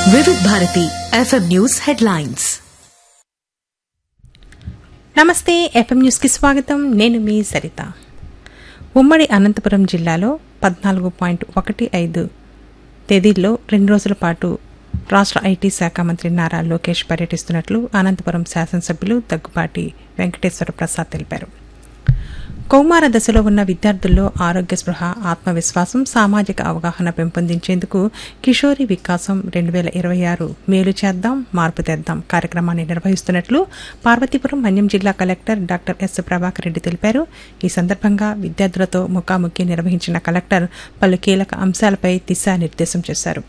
వివిధ Bharati FM news headlines నమస్తే FM న్యూస్కి స్వాగతం నేను మీ సరిత ఉమ్మడి అనంతపురం జిల్లాలో పద్నాలుగు పాయింట్ ఒకటి ఐదు తేదీల్లో రెండు రోజుల పాటు రాష్ట్ర ఐటీ శాఖ మంత్రి నారా లోకేష్ పర్యటిస్తున్నట్లు అనంతపురం శాసనసభ్యులు దగ్గుపాటి వెంకటేశ్వర ప్రసాద్ తెలిపారు కౌమార దశలో ఉన్న విద్యార్థుల్లో ఆరోగ్య స్పృహ ఆత్మవిశ్వాసం సామాజిక అవగాహన పెంపొందించేందుకు కిషోరి వికాసం రెండు వేల ఇరవై ఆరు మేలు చేద్దాం మార్పు తెద్దాం కార్యక్రమాన్ని నిర్వహిస్తున్నట్లు పార్వతీపురం మన్యం జిల్లా collector doctor S Prabhakar Reddy తెలిపారు ఈ సందర్భంగా విద్యార్థులతో ముఖాముఖి నిర్వహించిన కలెక్టర్ పలు కీలక అంశాలపై దిశానిర్దేశం చేశారు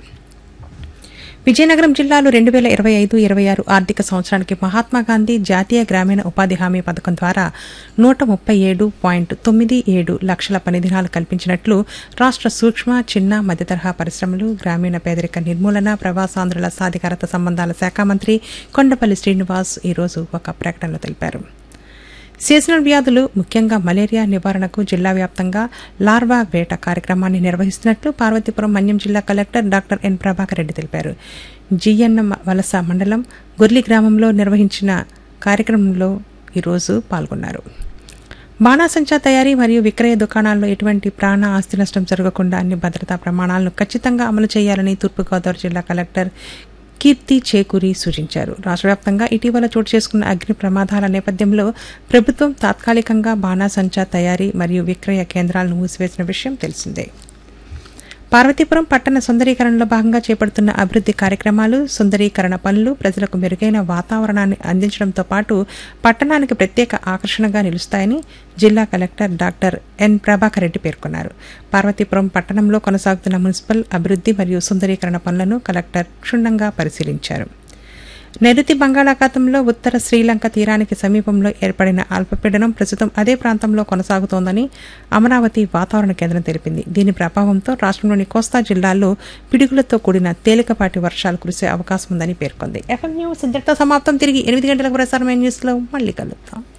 విజయనగరం జిల్లాలో రెండు వేల ఇరవై ఐదు ఇరవై ఆరు ఆర్థిక సంవత్సరానికి మహాత్మాగాంధీ జాతీయ గ్రామీణ ఉపాధి హామీ పథకం ద్వారా నూట ముప్పై ఏడు పాయింట్ తొమ్మిది ఏడు లక్షల పని దినాలు కల్పించినట్లు రాష్ట్ర సూక్ష్మ చిన్న మధ్యతరహా పరిశ్రమలు గ్రామీణ పేదరిక నిర్మూలన ప్రవాసాంధ్రుల సాధికారత సంబంధాల శాఖ మంత్రి కొండపల్లి శ్రీనివాస్ ఈరోజు ఒక ప్రకటనలో తెలిపారు సీజనల్ వ్యాధులు ముఖ్యంగా మలేరియా నివారణకు జిల్లా వ్యాప్తంగా లార్వా వేట కార్యక్రమాన్ని నిర్వహిస్తున్నట్లు పార్వతీపురం మన్యం జిల్లా collector doctor N Prabhakar Reddy తెలిపారు జిఎన్ఎం వలస మండలం గుర్లి గ్రామంలో నిర్వహించిన కార్యక్రమంలో ఈరోజు పాల్గొన్నారు బాణాసంచా తయారీ మరియు విక్రయ దుకాణాల్లో ఎటువంటి ప్రాణ ఆస్తి నష్టం జరగకుండా అన్ని భద్రతా ప్రమాణాలను ఖచ్చితంగా అమలు చేయాలని తూర్పుగోదావరి జిల్లా కలెక్టర్ కీర్తి చేకూరి సూచించారు రాష్ట్ర వ్యాప్తంగా ఇటీవల చోటు చేసుకున్న అగ్ని ప్రమాదాల నేపథ్యంలో ప్రభుత్వం తాత్కాలికంగా బాణాసంచా తయారీ మరియు విక్రయ కేంద్రాలను మూసివేసిన విషయం తెలిసిందే పార్వతీపురం పట్టణ సుందరీకరణలో భాగంగా చేపడుతున్న అభివృద్ది కార్యక్రమాలు సుందరీకరణ పనులు ప్రజలకు మెరుగైన వాతావరణాన్ని అందించడంతో పాటు పట్టణానికి ప్రత్యేక ఆకర్షణగా నిలుస్తాయని జిల్లా collector doctor N Prabhakar Reddy పేర్కొన్నారు పార్వతీపురం పట్టణంలో కొనసాగుతున్న మున్సిపల్ అభివృద్ది మరియు సుందరీకరణ పనులను కలెక్టర్ క్షుణ్ణంగా పరిశీలించారు నైరుతి బంగాళాఖాతంలో ఉత్తర శ్రీలంక తీరానికి సమీపంలో ఏర్పడిన అల్పపీడనం ప్రస్తుతం అదే ప్రాంతంలో కొనసాగుతోందని అమరావతి వాతావరణ కేంద్రం తెలిపింది దీని ప్రభావంతో రాష్ట్రంలోని కోస్తా జిల్లాల్లో పిడుగులతో కూడిన తేలికపాటి వర్షాలు కురిసే అవకాశం ఉందని పేర్కొంది ఎఫ్ఎం న్యూస్ ఇంతటితో సమాప్తం తిరిగి ఎనిమిది గంటలకు ప్రసారమైన న్యూస్లో మళ్ళీ కలుద్దాం